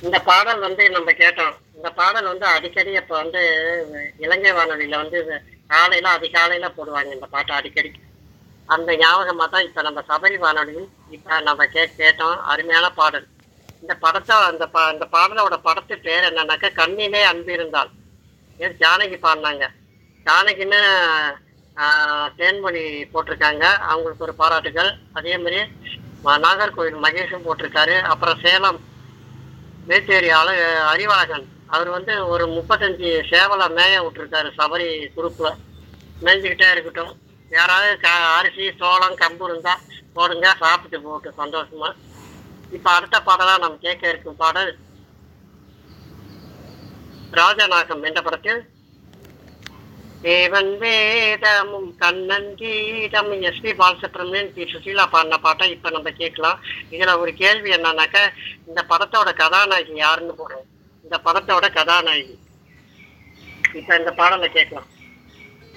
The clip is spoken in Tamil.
இந்த பாடல் வந்து நம்ம கேட்டோம் இந்த பாடல் வந்து அடிக்கடி இப்ப வந்து இலங்கை வானொலியில வந்து இது காலையில அதிகாலையில போடுவாங்க இந்த பாட்டை அடிக்கடி அந்த ஞாபகமா தான் இப்ப நம்ம சபரி வானொலியில் இப்ப நம்ம கே கேட்டோம் அருமையான பாடல் இந்த படத்தை அந்த பா இந்த பாடலோட படத்து பேர் என்னன்னாக்கா கண்ணிலே அன்பு இருந்தால் இது ஜானகி பாடினாங்க ஜானகின்னு ஆஹ், தேன்மொழி போட்டிருக்காங்க அவங்களுக்கு ஒரு பாராட்டுகள் அதே மாதிரி ம- நாகர்கோவில் மகேஷும் போட்டிருக்காரு அப்புறம் சேலம் மேச்சேரி அழ அறிவழகன் அவர் வந்து ஒரு முப்பத்தஞ்சு சேவலை மேய விட்டுருக்காரு சபரி குரூப்ல மேய்ஞ்சிக்கிட்டே இருக்கட்டும் யாராவது க அரிசி சோளம் கம்பு இருந்தா போடுங்க சாப்பிட்டு போட்டு சந்தோஷமா இப்ப அடுத்த பாடலா நம்ம கேட்க இருக்கும் பாடல் ராஜநாகம் என்ற படத்தில் தேவன் வேதமும் கண்ணன் கீதம் எஸ்பி பாலசுப்ரமணியன் பி சுசீலா பாடின பாட்டை இப்ப நம்ம கேட்கலாம் இதுல ஒரு கேள்வி என்னன்னாக்கா இந்த படத்தோட கதாநாயகி யாருன்னு போடுறோம் இந்த படத்தோட கதாநாயகி இப்ப இந்த பாடலை கேட்கலாம்